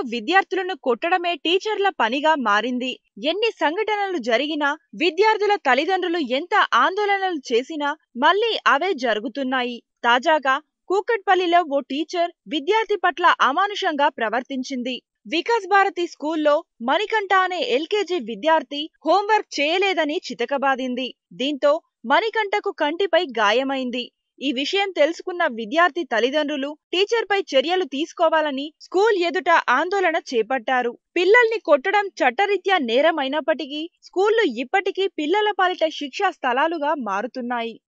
విద్యార్థులను కొట్టడమే టీచర్ల పనిగా మారింది ఎన్ని సంఘటనలు జరిగినా విద్యార్థుల తల్లిదండ్రులు ఎంత ఆందోళనలు చేసినా మళ్ళీ అవే జరుగుతున్నాయి తాజాగా కూకట్పల్లిలో ఓ టీచర్ విద్యార్థి పట్ల అమానుషంగా ప్రవర్తించింది వికాస్ భారతి స్కూల్లో మణికంఠ అనే ఎల్కేజీ విద్యార్థి హోంవర్క్ చేయలేదని చితకబాదింది దీంతో మణికంఠకు కంటిపై గాయమైంది ఈ విషయం తెలుసుకున్న విద్యార్థి తల్లిదండ్రులు టీచర్ పై చర్యలు తీసుకోవాలని స్కూల్ ఎదుట ఆందోళన చేపట్టారు పిల్లల్ని కొట్టడం చట్టరీత్యా నేరమైనప్పటికీ స్కూళ్లు ఇప్పటికీ పిల్లల పాలిట శిక్షా స్థలాలుగా మారుతున్నాయి